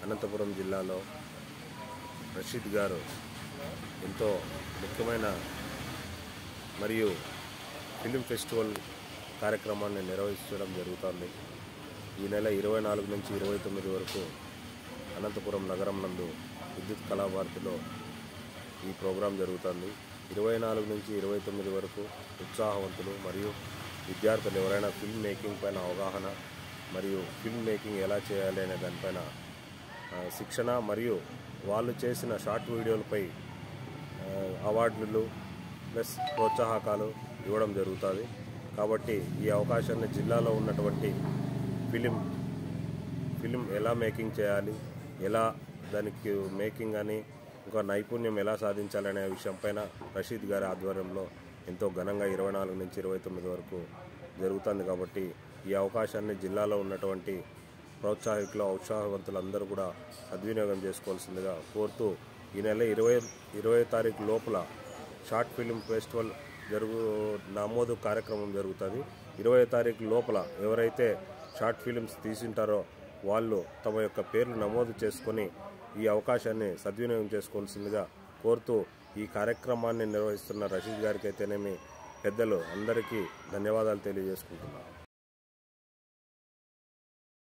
అనంతపురం జిల్లాలో రషీద్ గారు ఎంతో ముఖ్యమైన మరియు ఫిలిం ఫెస్టివల్ కార్యక్రమాన్ని నిర్వహించడం జరుగుతుంది ఈ నెల ఇరవై నాలుగు నుంచి ఇరవై తొమ్మిది వరకు అనంతపురం నగరం నందు విద్యుత్ కళాభారతిలో ఈ ప్రోగ్రాం జరుగుతుంది ఇరవై నాలుగు నుంచి ఇరవై తొమ్మిది వరకు ఉత్సాహవంతులు మరియు విద్యార్థులు ఎవరైనా ఫిల్మ్ మేకింగ్ పైన అవగాహన మరియు ఫిల్మ్ మేకింగ్ ఎలా చేయాలి అనే దానిపైన ఆ, శిక్షణ మరియు వాళ్ళు చేసిన షార్ట్ వీడియోలపై ఆ, అవార్డులు ప్లస్ ప్రోత్సాహకాలు ఇవ్వడం జరుగుతుంది కాబట్టి ఈ అవకాశాన్ని జిల్లాలో ఉన్నటువంటి ఫిలిం ఫిలిం ఎలా మేకింగ్ చేయాలి ఎలా దానికి మేకింగ్ అని ఇంకా నైపుణ్యం ఎలా సాధించాలనే విషయం పైన రషీద్ గారి ఆధ్వర్యంలో ఎంతో ఘనంగా ఇరవై నాలుగు నుంచి ఇరవై తొమ్మిది వరకు జరుగుతుంది కాబట్టి ఈ అవకాశాన్ని జిల్లాలో ఉన్నటువంటి ప్రోత్సాహకులు ఉత్సాహవంతులందరూ కూడా సద్వినియోగం చేసుకోవాల్సిందిగా కోరుతూ ఈ నెల ఇరవై ఇరవై తారీఖు లోపల షార్ట్ ఫిలిం ఫెస్టివల్ జరుగు నమోదు కార్యక్రమం జరుగుతుంది ఇరవై తారీఖు లోపల ఎవరైతే షార్ట్ ఫిలిమ్స్ తీసింటారో వాళ్ళు తమ యొక్క పేర్లు నమోదు చేసుకొని ఈ అవకాశాన్ని సద్వినియోగం చేసుకోవాల్సిందిగా కోరుతూ ఈ కార్యక్రమాన్ని నిర్వహిస్తున్న రషీద్ గారికి అయితేనేమి పెద్దలు అందరికీ ధన్యవాదాలు తెలియజేసుకుంటున్నాను